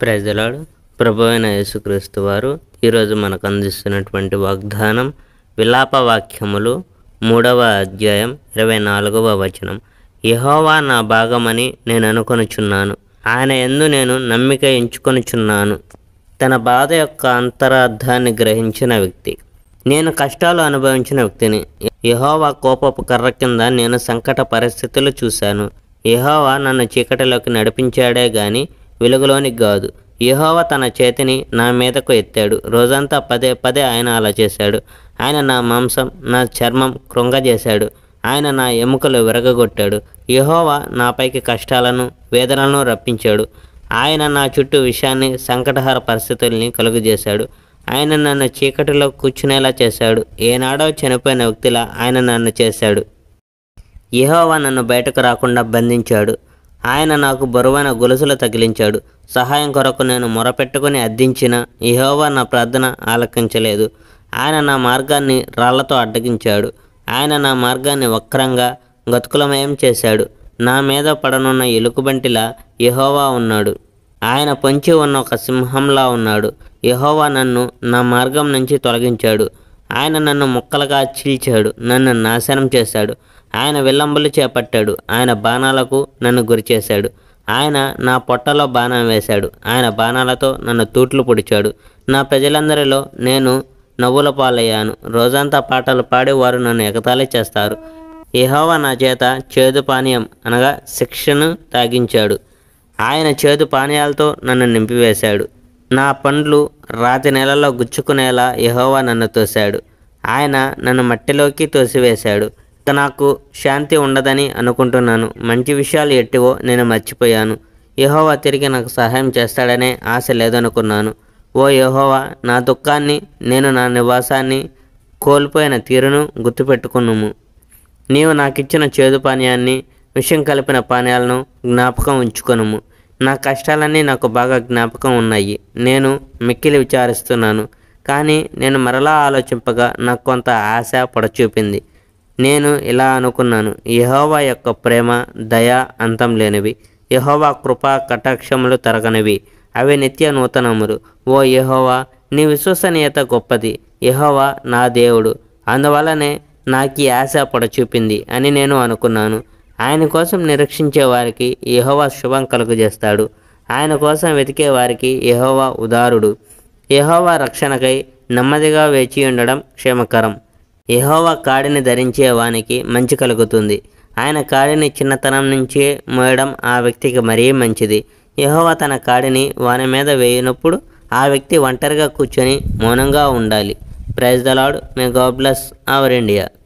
ప్రజలాడు ప్రభు అయిన యేసుక్రీస్తు వారు ఈరోజు మనకు అందిస్తున్నటువంటి వాగ్దానం విలాప వాక్యములు మూడవ అధ్యాయం ఇరవై నాలుగవ వచనం యహోవా నా భాగమని నేను అనుకొనుచున్నాను ఆయన ఎందు నేను నమ్మిక ఎంచుకొనుచున్నాను తన బాధ యొక్క అంతరార్థాన్ని గ్రహించిన వ్యక్తి నేను కష్టాలు అనుభవించిన వ్యక్తిని యహోవా కోపపు కర్ర కింద నేను సంకట పరిస్థితులు చూశాను యహోవా నన్ను చీకటిలోకి నడిపించాడే గాని వెలుగులోనికి కాదు యహోవా తన చేతిని నా మీదకు ఎత్తాడు రోజంతా పదే పదే ఆయన అలా చేశాడు ఆయన నా మాంసం నా చర్మం కృంగజేశాడు ఆయన నా ఎముకలు విరగగొట్టాడు యహోవా నాపైకి కష్టాలను వేదనలను రప్పించాడు ఆయన నా చుట్టూ విషయాన్ని సంకటహర పరిస్థితుల్ని కలుగజేశాడు ఆయన నన్ను చీకటిలో కూర్చునేలా చేశాడు ఏనాడో చనిపోయిన వ్యక్తిలా ఆయన నన్ను చేశాడు యెహోవా నన్ను బయటకు రాకుండా బంధించాడు ఆయన నాకు బరువైన గొలుసులు తగిలించాడు సహాయం కొరకు నేను మొరపెట్టుకుని అద్దించిన యెహోవా నా ప్రార్థన ఆలకించలేదు ఆయన నా మార్గాన్ని రాళ్లతో అడ్డగించాడు ఆయన నా మార్గాన్ని వక్రంగా గతుకులమయం చేశాడు నా మీద పడనున్న ఎలుకబంటిలా యెహోవా ఉన్నాడు ఆయన పొంచి ఉన్న ఒక సింహంలా ఉన్నాడు యెహోవా నన్ను నా మార్గం నుంచి తొలగించాడు ఆయన నన్ను ముక్కలుగా చీల్చాడు నన్ను నాశనం చేశాడు ఆయన విల్లంబులు చేపట్టాడు ఆయన బాణాలకు నన్ను గురిచేశాడు ఆయన నా పొట్టలో బాణం వేశాడు ఆయన బాణాలతో నన్ను తూట్లు పొడిచాడు నా ప్రజలందరిలో నేను నవ్వుల పాలయ్యాను రోజంతా పాటలు పాడి వారు నన్ను ఎగతాళి చేస్తారు యెహోవా నా చేత చేదు పానీయం అనగా శిక్షను తాగించాడు ఆయన చేదు పానీయాలతో నన్ను నింపివేశాడు నా పండ్లు రాతి నెలలో గుచ్చుకునేలా యెహోవా నన్ను తోశాడు ఆయన నన్ను మట్టిలోకి తోసివేశాడు ఇక నాకు శాంతి ఉండదని అనుకుంటున్నాను మంచి విషయాలు ఎట్టివో నేను మర్చిపోయాను యెహోవా తిరిగి నాకు సహాయం చేస్తాడనే ఆశ లేదనుకున్నాను ఓ యెహోవా నా దుఃఖాన్ని నేను నా నివాసాన్ని కోల్పోయిన తీరును గుర్తుపెట్టుకున్నాము నీవు నాకిచ్చిన చేదు పానీయాన్ని విషం కలిపిన పానీయాలను జ్ఞాపకం ఉంచుకొనుము నా కష్టాలన్నీ నాకు బాగా జ్ఞాపకం ఉన్నాయి నేను మిక్కిలి విచారిస్తున్నాను కానీ నేను మరలా ఆలోచింపగా నాకు కొంత ఆశ పొడచూపింది నేను ఇలా అనుకున్నాను యహోవా యొక్క ప్రేమ దయ అంతం లేనివి యహోవా కృపా కటాక్షములు తరగనివి అవి నిత్య నూతనములు ఓ యహోవా నీ విశ్వసనీయత గొప్పది యహోవా నా దేవుడు అందువల్లనే నాకు ఈ ఆశ పొడచూపింది అని నేను అనుకున్నాను ఆయన కోసం నిరీక్షించే వారికి యెహోవా శుభం కలుగజేస్తాడు ఆయన కోసం వెతికే వారికి యెహోవా ఉదారుడు యెహోవా రక్షణకై నెమ్మదిగా వేచి ఉండడం క్షేమకరం యెహోవా కాడిని ధరించే వానికి మంచి కలుగుతుంది ఆయన కాడిని చిన్నతనం నుంచే మోయడం ఆ వ్యక్తికి మరీ మంచిది యెహోవా తన కాడిని వాని మీద వేయినప్పుడు ఆ వ్యక్తి ఒంటరిగా కూర్చొని మౌనంగా ఉండాలి praise the Lord may God bless our India